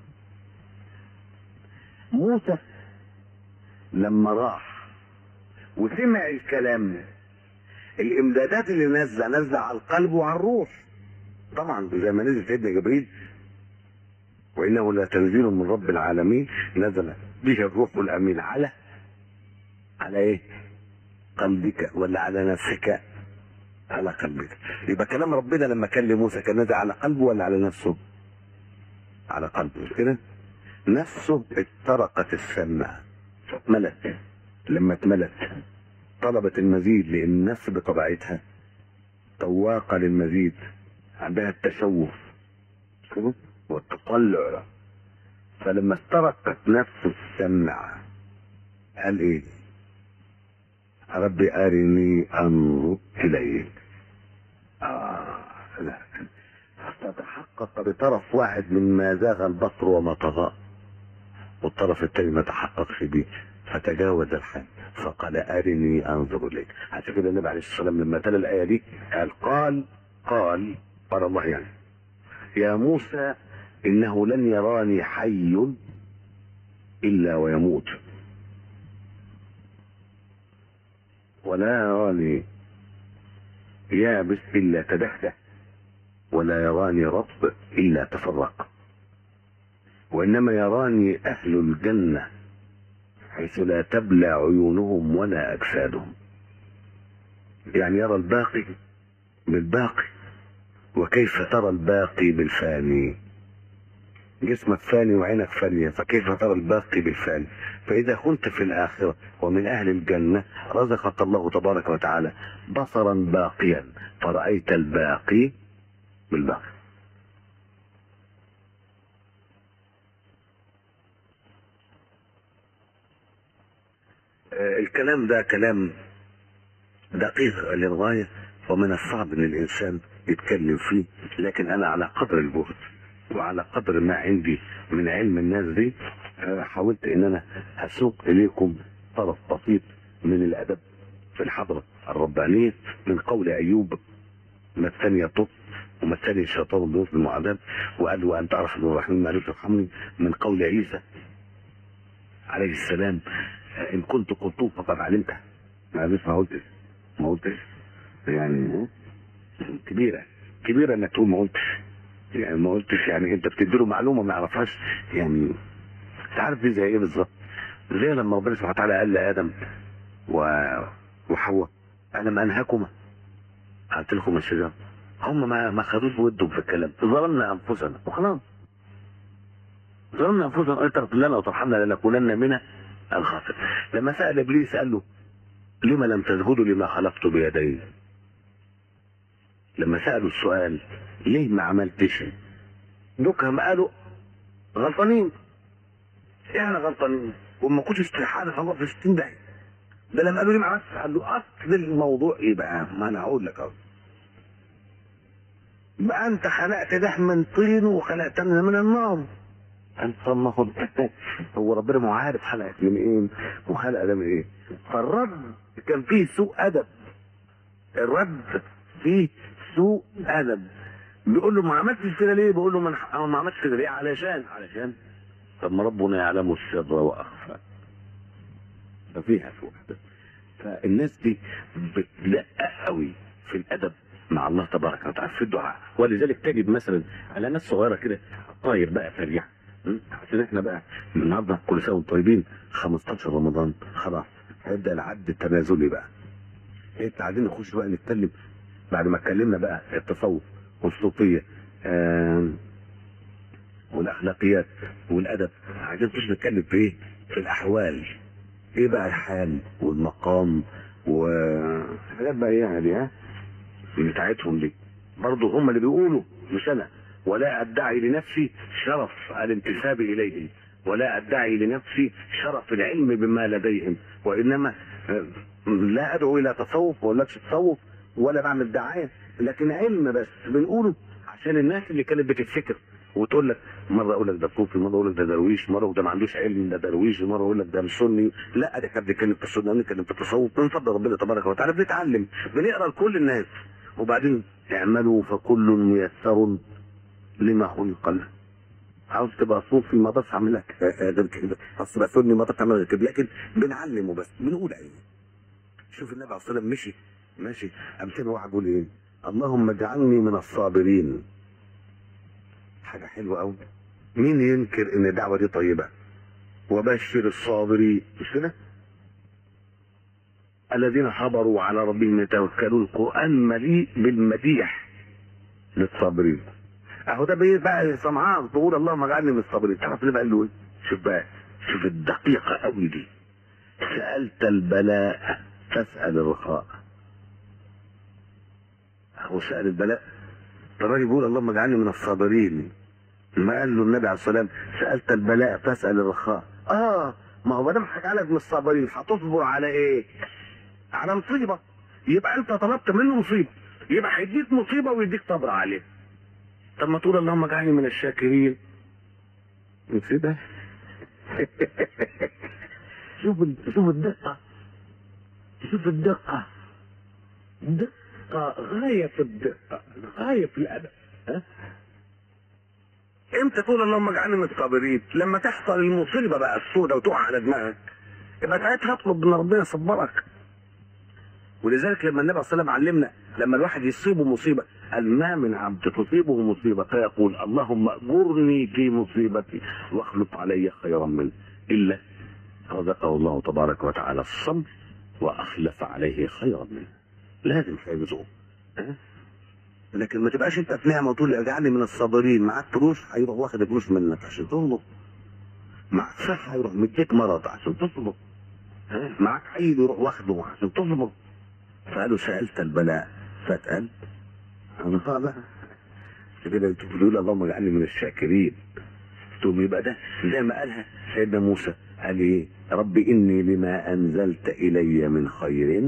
[SPEAKER 1] موسى لما راح وسمع الكلام الامدادات اللي نزل نزل على القلب وعلى الروح طبعا زي ما نزل سيدنا جبريل وانه لتنزيل من رب العالمين نزل به الروح الامين على على ايه قلبك ولا على نفسك على قلبك يبقى كلام ربنا لما كلم موسى كان نازل على قلبه ولا على نفسه على قلبه مش كده نفسه اتطرقت السمع اتملت لما اتملت طلبت المزيد لان النفس بطبيعتها طواقة للمزيد عندها التشوف كده والتطلع فلما استرقت نفسه السمع قال ايه ربي أرني أنظر إليك آه لا تتحقق بطرف واحد من ما زاغ البصر وما طغى والطرف الثاني ما تحققش به فتجاوز الحد فقال أرني أنظر إليك عشان كده النبي عليه الصلاة والسلام لما تلا الآية دي قال قال قال قال الله يعني يا موسى إنه لن يراني حي إلا ويموت ولا يراني يابس إلا تدهده ولا يراني رطب إلا تفرق وإنما يراني أهل الجنة حيث لا تبلى عيونهم ولا أجسادهم يعني يرى الباقي بالباقي وكيف ترى الباقي بالفاني جسمك فاني وعينك فانية فكيف ترى الباقي بالفاني فإذا كنت في الآخرة ومن أهل الجنة رزقك الله تبارك وتعالى بصرا باقيا فرأيت الباقي بالباقي آه، الكلام ده كلام دقيق للغاية ومن الصعب ان الانسان يتكلم فيه لكن انا على قدر الجهد وعلى قدر ما عندي من علم الناس دي آه، حاولت ان انا اسوق اليكم طرف بسيط من الادب في الحضرة الربانية من قول ايوب ما الثاني يطب وما الثاني الشيطان بيظلم عذاب وقال له وان تعرف ان الرحمن ما ترحمني من قول عيسى عليه السلام آه، ان كنت قلت فقد علمته ما عرفت ما قلتش ما قلتش يعني كبيره كبيره انك تقول ما قلتش يعني ما قلتش يعني انت بتديله معلومه ما يعرفهاش يعني انت عارف دي زي ايه بالظبط؟ زي لما ربنا سبحانه وتعالى قال لادم و... وحواء انا ما انهاكما قلت لكم الشجره هم ما ما خدوش بودهم في الكلام ظلمنا انفسنا وخلاص ظلمنا انفسنا ان تغفر لنا وترحمنا لنكونن من الخاسرين لما سال ابليس قال له لما لم تزهدوا لما خلقت بيدي لما سالوا السؤال ليه ما عملتش دكهم قالوا غلطانين احنا غلطانين وما كنتش استحاله الله في 60 دقيقه ده لما قالوا لي ما عملتش قال له اصل الموضوع ايه بقى ما انا هقول لك اهو بقى انت خلقت ده من طين وخلقتنا من النار انت ما خد هو ربنا ما هو عارف خلقك من ايه وخلق ده من ايه فالرد كان فيه سوء ادب الرد فيه سوء ادب بيقول له ما عملتش كده ليه بيقول له ما أنا- أنا ما عملتش كده ليه علشان علشان طب ما ربنا يعلم السر واخفى ففيها سوء ادب فالناس دي بتدقق قوي في الادب مع الله تبارك وتعالى في الدعاء ولذلك تجد مثلا على ناس صغيره كده طاير بقى سريع م? عشان احنا بقى النهارده كل سنه وانتم طيبين 15 رمضان خلاص هيبدا العد التنازلي بقى انت عايزين نخش بقى نتكلم بعد ما اتكلمنا بقى التصوف والصوفيه آه والاخلاقيات والادب عايزين نخش نتكلم في ايه؟ في الاحوال ايه بقى الحال والمقام و حاجات بقى ايه يعني ها بتاعتهم دي برضه هم اللي بيقولوا مش انا ولا ادعي لنفسي شرف الانتساب اليه ولا ادعي لنفسي شرف العلم بما لديهم وانما آه، لا ادعو الى تصوف ولا لكش تصوف ولا بعمل دعايه لكن علم بس بنقوله عشان الناس اللي كانت بتتفكر وتقول لك مره اقول لك ده صوفي مره اقول لك ده درويش مره ده ما عندوش علم ده درويش مره اقول لك ده مش سني لا ده احنا بنتكلم في السنه بنتكلم في التصوف من فضل ربنا تبارك وتعالى بنتعلم بنقرا لكل الناس وبعدين اعملوا فكل ميسر لما خلق له عاوز تبقى صوفي ما بس اعمل لك غير كده اصل بقى سني ما بس اعمل غير كده لكن بنعلمه بس بنقول علم شوف النبي عليه الصلاه والسلام مشي ماشي امثله واحد يقول ايه اللهم اجعلني من الصابرين حاجه حلوه قوي مين ينكر ان الدعوه دي طيبه وبشر الصابرين مش كده الذين صبروا على ربهم يتوكلون القران مليء بالمديح للصابرين اهو ده بقى- بقى سمعان تقول اللهم اجعلني من الصابرين تعرف ليه بقى قال له ايه شوف بقى شوف الدقيقه قوي دي سالت البلاء تسال الرخاء هو سال البلاء الراجل بيقول اللهم اجعلني من الصابرين ما قال له النبي عليه الصلاه والسلام سالت البلاء تسال الرخاء اه ما هو ما دام هجعلك من الصابرين هتصبر على ايه؟ على مصيبه يبقى انت طلبت منه مصيبه يبقى هيديك مصيبه ويديك صبر عليه طب ما تقول اللهم اجعلني من الشاكرين مصيبه شوف ال- شوف الدقه شوف الدقه دقه غايه في الدقه غايه في الادب ها امتى تقول اللهم اجعلني من الصابرين لما تحصل المصيبه بقى السوداء وتقع على دماغك يبقى ساعتها اطلب من ربنا يصبرك ولذلك لما النبي صلى الله عليه وسلم علمنا لما الواحد يصيبه مصيبه قال ما من عبد تصيبه مصيبه فيقول اللهم اجرني في مصيبتي واخلف علي خيرا منه الا رزقه الله تبارك وتعالى الصبر واخلف عليه خيرا منه لازم هيرزقه ها؟ لكن ما تبقاش انت في نعمه وتقول اجعلني من الصابرين معاك فلوس هيروح واخد الفلوس منك عشان تصبر معاك صحه هيروح مديك مرض عشان تصبر ها؟ معاك عيد يروح واخده عشان تصبر فقالوا سألت البلاء فتقال أنا بقى كده تقول اللهم اجعلني من الشاكرين تقوم يبقى ده زي ما قالها سيدنا موسى قال ايه رب اني لما انزلت الي من خير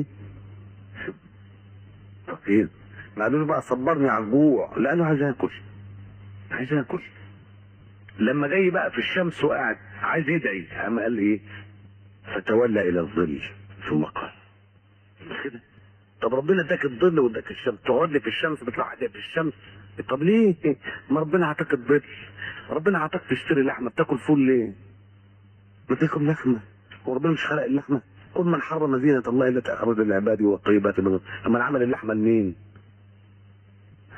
[SPEAKER 1] فقير ما قالوا له بقى صبرني على الجوع لا قالوا عايز اكل عايز اكل لما جاي بقى في الشمس وقاعد عايز يدعي قام قال ايه فتولى الى الظل ثم قال كده طب ربنا اداك الظل واداك الشمس تقعد لي في الشمس بتروح قاعد في الشمس طب ليه ما ربنا عطاك الظل ربنا عطاك تشتري لحمه بتاكل فول ليه ما تاكل لحمه هو ربنا مش خلق اللحمه قل من حرم زينة الله التي أخرج للعباد والطيبات من اما عمل اللحمه لمين؟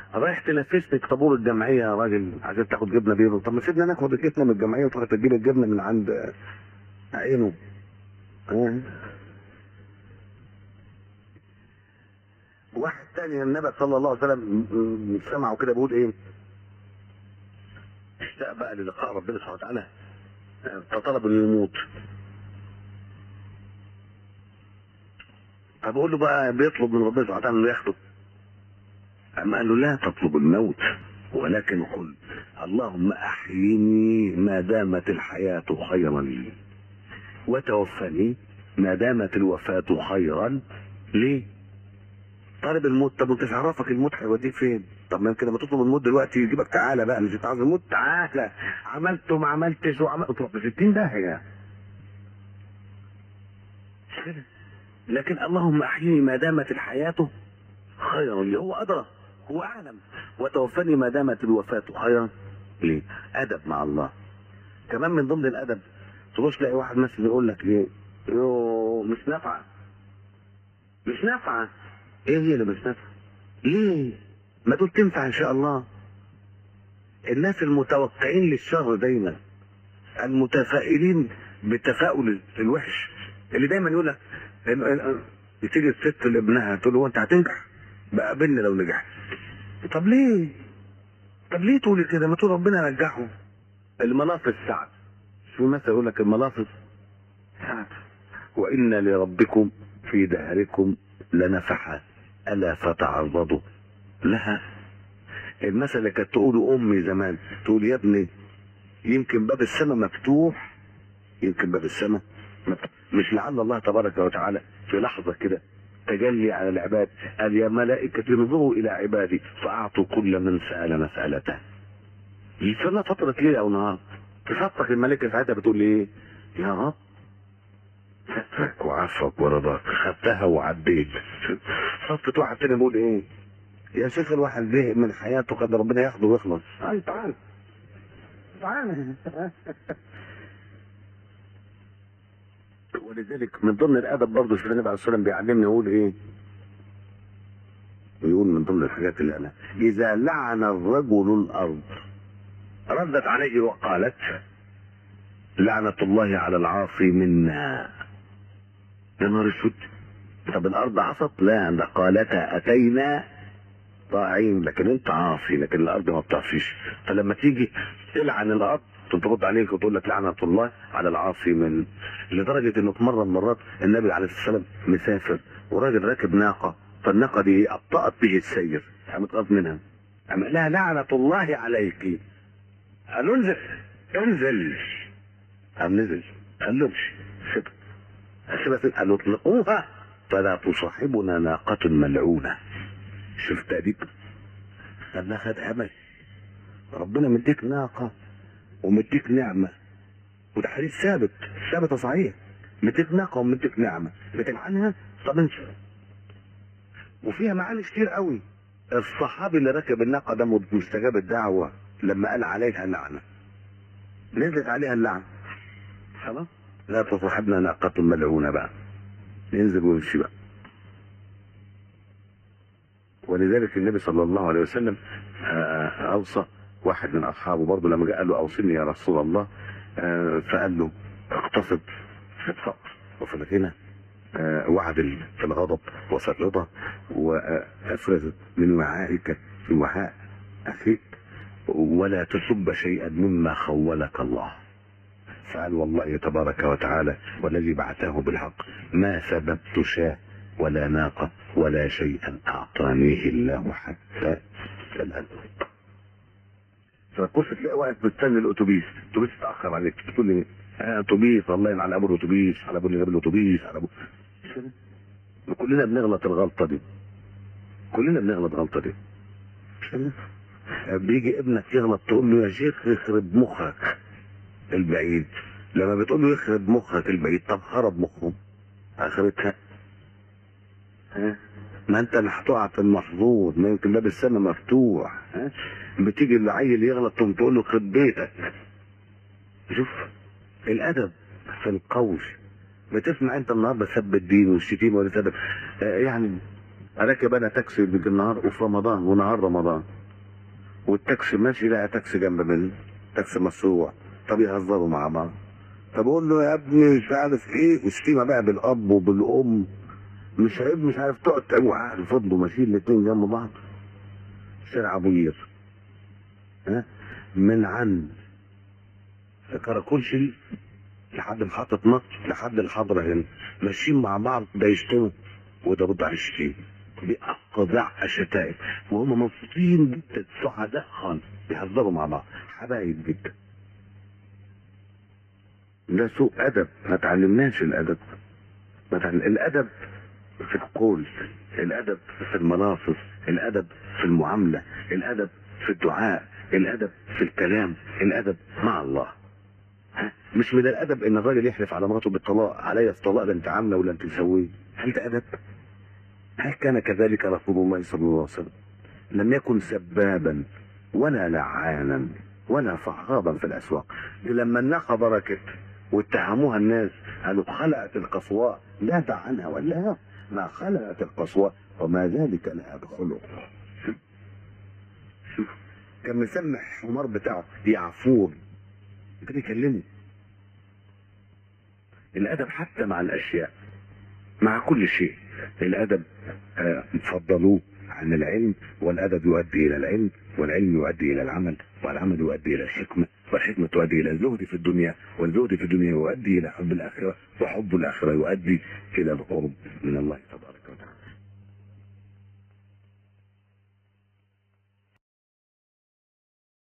[SPEAKER 1] رايح تلفسني طابور الجمعيه يا راجل عشان تاخد جبنه بيضه طب ما سيبنا ناخد الجبنه من الجمعيه وتروح تجيب الجبنه من عند عينه آه. واحد تاني النبي صلى الله عليه وسلم م- م- سمعه كده بيقول ايه اشتاق بقى للقاء ربنا سبحانه وتعالى آه، فطلب انه يموت فبقول له بقى بيطلب من ربنا سبحانه وتعالى انه ياخده أما قال له لا تطلب الموت ولكن قل اللهم أحيني ما دامت الحياة خيرا لي وتوفني ما دامت الوفاة خيرا لي طالب الموت طب انت مش عرفك الموت هيوديك فين طب ما يمكن لما تطلب الموت دلوقتي يجيبك تعالى بقى مش انت عاوز الموت تعالى عملت وما عملتش وعملت تروح في 60 داهيه مش كده لكن اللهم احيني ما دامت الحياه خيرا لي هو ادرى هو اعلم وتوفني ما دامت الوفاه خيرا لي ادب مع الله كمان من ضمن الادب تبص تلاقي واحد مثلا يقول لك ايه يو مش نافعه مش نافعه ايه هي اللي مش نافعه ليه ما دول تنفع ان شاء الله الناس المتوقعين للشر دايما المتفائلين بالتفاؤل الوحش اللي دايما يقول لك ال- ال- تيجي الست لابنها تقول له "هو انت هتنجح بقى قابلني لو نجحت طب ليه طب ليه تقولي كده ما تقول ربنا نجحه المناصب سعد في مثل يقول لك المناصب سعد وان لربكم في دهركم لنفحات الا فتعرضوا لها المثل اللي كانت تقوله امي زمان تقول يا ابني يمكن باب السماء مفتوح يمكن باب السماء مفتوح. مش لعل الله تبارك وتعالى في لحظه كده تجلي على العباد قال يا ملائكة انظروا إلى عبادي فأعطوا كل من سأل مسألته يستنى فترة ليل أو نهار تصدق الملائكة ساعتها بتقول لي إيه يا رب سترك وعفوك ورضاك خدتها وعديت صفت واحد تاني بيقول إيه يا شيخ الواحد زهق من حياته قد ربنا ياخده ويخلص أي تعال تعال ولذلك من ضمن الادب برضه سيدنا النبي عليه الصلاه والسلام بيعلمني يقول ايه؟ يقول من ضمن الحاجات اللي انا اذا لعن الرجل الارض ردت عليه وقالت لعنة الله على العاصي منا يا نهار اسود طب الارض عصت لا ده قالتا اتينا طاعين لكن انت عاصي لكن الارض ما بتعصيش فلما تيجي تلعن الارض ترد عليك وتقول لك لعنة الله على العاصي من لدرجة انه في مرة من المرات النبي عليه الصلاة والسلام مسافر وراجل راكب ناقة فالناقة دي أبطأت به السير قامت غاض منها قام قال لها لعنة الله عليك قال له انزل انزل قام نزل قال له امشي سيبها سيبها سيبها. قال له اطلقوها فلا تصاحبنا ناقة ملعونة شوف تأديب قال لها خد أمل ربنا مديك ناقة ومديك نعمة وده حديث ثابت ثابت صحيح مديك ناقة ومديك نعمة بتلعنها طب انت وفيها معاني كتير قوي الصحابي اللي ركب الناقة ده مستجاب الدعوة لما قال عليها لعنة نزلت عليها اللعنة خلاص لا تصاحبنا ناقة ملعونة بقى ننزل ونمشي بقى ولذلك النبي صلى الله عليه وسلم آه، اوصى واحد من اصحابه برضه لما جاء قال له اوصني يا رسول الله آه، فقال له اقتصد في الفقر وفي الغنى آه، وعدل في الغضب وفي الرضا وافرز من وعائك في وعاء اخيك ولا تسب شيئا مما خولك الله فقال والله تبارك وتعالى والذي بعثه بالحق ما سببت شاه ولا ناقة ولا شيئا أعطانيه الله حتى الآن فتبص تلاقي واقف مستني الأتوبيس الأتوبيس اتأخر عليك تقول لي آه، أتوبيس والله على أبو الأتوبيس على أبو اللي جاب الأتوبيس على أبو كلنا بنغلط الغلطة دي كلنا بنغلط الغلطة دي بيجي ابنك يغلط تقول له يا شيخ يخرب مخك البعيد لما بتقول له يخرب مخك البعيد طب خرب مخه اخرتها ها ما انت اللي هتقع في المحظوظ ما يمكن باب السماء مفتوح ها بتيجي العيل يغلط تقوم تقول له خد بيتك شوف الادب في القول بتسمع انت النهارده سب الدين والشتيمه والسبب آه يعني راكب انا تاكسي بالنهار وفي رمضان ونهار رمضان والتاكسي ماشي لقى تاكسي جنب مني تاكسي مشروع طب يهزروا مع بعض طب اقول له يا ابني مش عارف ايه وشتيمه بقى بالاب وبالام مش عيب مش عارف تقعد تقول فضلوا ماشيين الاتنين جنب بعض شارع ابو قير ها من عند كراكوشي لحد محطة مصر لحد الحضرة هنا ماشيين مع بعض ده يشتموا وده رد على الشتيم بأقذع الشتائم وهم مبسوطين جدا سعداء خالص بيهزروا مع بعض حبايب جدا ده سوء أدب ما تعلمناش الأدب ما تعلم... الأدب في القول الأدب في المناصب الأدب في المعاملة الأدب في الدعاء الأدب في الكلام الأدب مع الله ها؟ مش من الأدب إن الراجل يحلف على مراته بالطلاق علي الطلاق لا أنت عاملة ولا أنت مسويه هل ده أدب؟ هل كان كذلك رسول الله صلى الله عليه وسلم؟ لم يكن سبابا ولا لعانا ولا صحابا في الأسواق لما الناقة بركت واتهموها الناس قالوا خلقت القصواء لا دع عنها ولا ما خلقت القصواء وما ذلك لها بخلق كان مسمح الحمار بتاعه يعفور انت بيكلمه الادب حتى مع الاشياء مع كل شيء الادب آه، فضلوه عن العلم والادب يؤدي الى العلم والعلم يؤدي الى العمل والعمل يؤدي الى الحكمه والحكمه تؤدي الى الزهد في الدنيا والزهد في الدنيا يؤدي الى حب الاخره وحب الاخره يؤدي الى القرب من الله تبارك